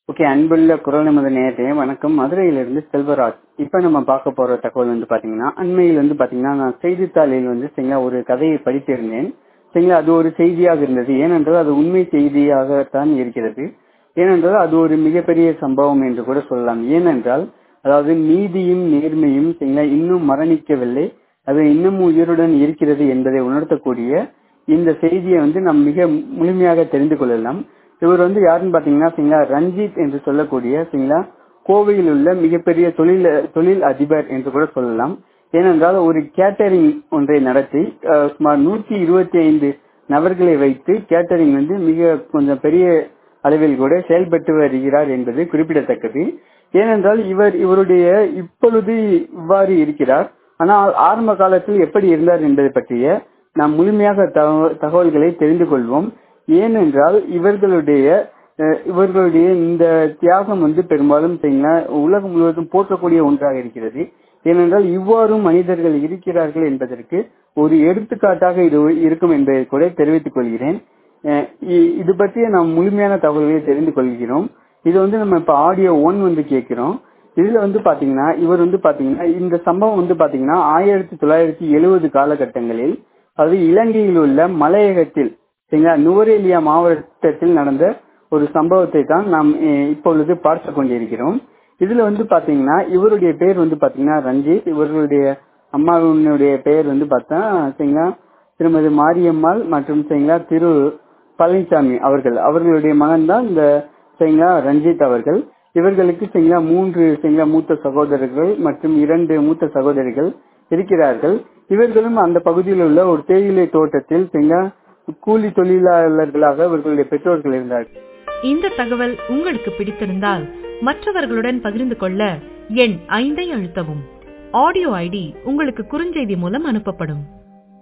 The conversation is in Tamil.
ஓகே அன்புள்ள குரல் நமது நேரத்தையே வணக்கம் மதுரையிலிருந்து செல்வராஜ் இப்ப நம்ம பார்க்க போற தகவல் வந்து பாத்தீங்கன்னா அண்மையில் வந்து பாத்தீங்கன்னா நான் செய்தித்தாளில் வந்து சரிங்களா ஒரு கதையை படித்திருந்தேன் சரிங்களா அது ஒரு செய்தியாக இருந்தது ஏனென்றால் அது உண்மை செய்தியாகத்தான் இருக்கிறது ஏனென்றால் அது ஒரு மிகப்பெரிய சம்பவம் என்று கூட சொல்லலாம் ஏனென்றால் அதாவது நீதியும் நேர்மையும் சரிங்களா இன்னும் மரணிக்கவில்லை அது இன்னும் உயிருடன் இருக்கிறது என்பதை உணர்த்தக்கூடிய இந்த செய்தியை வந்து நாம் மிக முழுமையாக தெரிந்து கொள்ளலாம் இவர் வந்து யாருன்னு பாத்தீங்கன்னா சரிங்களா ரஞ்சித் என்று சொல்லக்கூடிய சரிங்களா கோவையில் உள்ள மிகப்பெரிய தொழில் தொழில் அதிபர் என்று கூட சொல்லலாம் ஏனென்றால் ஒரு கேட்டரிங் ஒன்றை நடத்தி சுமார் நூற்றி இருபத்தி ஐந்து நபர்களை வைத்து கேட்டரிங் வந்து மிக கொஞ்சம் பெரிய அளவில் கூட செயல்பட்டு வருகிறார் என்பது குறிப்பிடத்தக்கது ஏனென்றால் இவர் இவருடைய இப்பொழுது இவ்வாறு இருக்கிறார் ஆனால் ஆரம்ப காலத்தில் எப்படி இருந்தார் என்பதை பற்றிய நாம் முழுமையாக தகவல்களை தெரிந்து கொள்வோம் ஏனென்றால் இவர்களுடைய இவர்களுடைய இந்த தியாகம் வந்து பெரும்பாலும் உலகம் முழுவதும் போற்றக்கூடிய ஒன்றாக இருக்கிறது ஏனென்றால் இவ்வாறும் மனிதர்கள் இருக்கிறார்கள் என்பதற்கு ஒரு எடுத்துக்காட்டாக இது இருக்கும் என்பதை கூட தெரிவித்துக் கொள்கிறேன் இது பற்றிய நாம் முழுமையான தகவல்களை தெரிந்து கொள்கிறோம் இது வந்து நம்ம இப்ப ஆடியோ ஒன் வந்து கேட்கிறோம் இதுல வந்து பாத்தீங்கன்னா இவர் வந்து பாத்தீங்கன்னா இந்த சம்பவம் வந்து பாத்தீங்கன்னா ஆயிரத்தி தொள்ளாயிரத்தி எழுபது காலகட்டங்களில் அது இலங்கையில் உள்ள மலையகத்தில் சரிங்களா நுவரேலியா மாவட்டத்தில் நடந்த ஒரு சம்பவத்தை தான் நாம் இப்பொழுது பார்த்து கொண்டிருக்கிறோம் இதுல வந்து பாத்தீங்கன்னா இவருடைய பெயர் வந்து பாத்தீங்கன்னா ரஞ்சித் இவர்களுடைய அம்மாவினுடைய பெயர் வந்து பார்த்தா சரிங்களா திருமதி மாரியம்மாள் மற்றும் சரிங்களா திரு பழனிசாமி அவர்கள் அவர்களுடைய மகன் தான் இந்த சரிங்களா ரஞ்சித் அவர்கள் இவர்களுக்கு சரிங்களா மூன்று சரிங்களா மூத்த சகோதரர்கள் மற்றும் இரண்டு மூத்த சகோதரிகள் இருக்கிறார்கள் இவர்களும் அந்த பகுதியில் உள்ள ஒரு தேயிலை தோட்டத்தில் சரிங்களா கூலி தொழிலாளர்களாக இவர்களுடைய பெற்றோர்கள் இருந்தார்கள் இந்த தகவல் உங்களுக்கு பிடித்திருந்தால் மற்றவர்களுடன் பகிர்ந்து கொள்ள எண் ஐந்தை அழுத்தவும் ஆடியோ ஐடி உங்களுக்கு குறுஞ்செய்தி மூலம் அனுப்பப்படும்